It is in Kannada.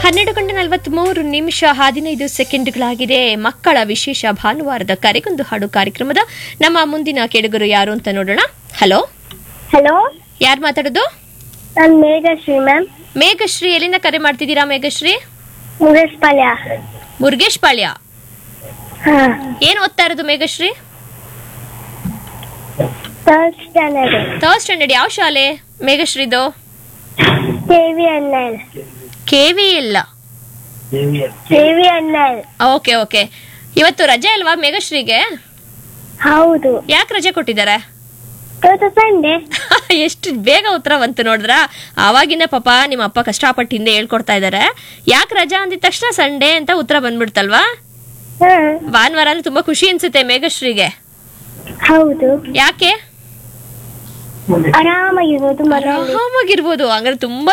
ಹನ್ನೆರಡು ಗಂಟೆ ನಲವತ್ಮೂರು ನಿಮಿಷ ಹದಿನೈದು ಸೆಕೆಂಡ್ಗಳಾಗಿದೆ ಮಕ್ಕಳ ವಿಶೇಷ ಭಾನುವಾರದ ಕರೆಗೊಂದು ಹಾಡು ಕಾರ್ಯಕ್ರಮದ ನಮ್ಮ ಮುಂದಿನ ಕೆಡುಗರು ಯಾರು ಅಂತ ನೋಡೋಣ ಹಲೋ ಹಲೋ ಯಾರು ಮಾತಾಡೋದು ನಾನು ಮೇಘಶ್ರೀ ಮ್ಯಾಮ್ ಮೇಘಶ್ರೀ ಎಲ್ಲಿಂದ ಕರೆ ಮಾಡ್ತಿದ್ದೀರಾ ಮೇಘಶ್ರೀ ಮುಗೇಶ್ ಪಾಳ್ಯ ಮುರುಗೇಶ್ ಪಾಳ್ಯ ಹಾ ಏನ್ ಓದ್ತಾ ಇರೋದು Meghashri third standard third standard ಯಾವ ಶಾಲೆ ಮೇಘಶ್ರೀದು K V N L K V ಇಲ್ಲ K V N L okay okay ಇವತ್ತು ರಜೆ ಅಲ್ವಾ ಮೇಘಶ್ರೀಗೆ ಹೌದು ಯಾಕೆ ರಜೆ ಕೊಟ್ಟಿದ್ದಾರೆ ಇವತ್ತು ಸಂಡೆ ಎಷ್ಟು ಬೇಗ ಉತ್ತರ ಬಂತು ನೋಡಿದ್ರ ಆವಾಗಿನ ಪಾಪ ನಿಮ್ಮ ಅಪ್ಪ ಕಷ್ಟಪಟ್ಟು ಹಿಂದೆ ಹೇಳ್ಕೊಡ್ತಾ ಇದ್ದಾರೆ ಯಾಕೆ ರಜಾ ಅಂದಿದ ತಕ್ಷಣ ಸಂಡೇ ಅಂತ ಉತ್ತರ ಬಂದ್ಬಿಡ್ತಲ್ವಾ ಹಾ ಭಾನುವಾರ ಅಂದ್ರೆ ತುಂಬಾ ಖುಷಿ ಅನ್ಸುತ್ತೆ ಮೇಘಶ್ರೀಗೆ ಹೌದು ಯಾಕೆ ಆರಾಮಾಗಿರ್ಬೋದು ಮನೆಯಲ್ಲಿ ಆರಾಮಾಗಿರ್ಬೋದು ಹಂಗಾರೆ ತುಂಬಾ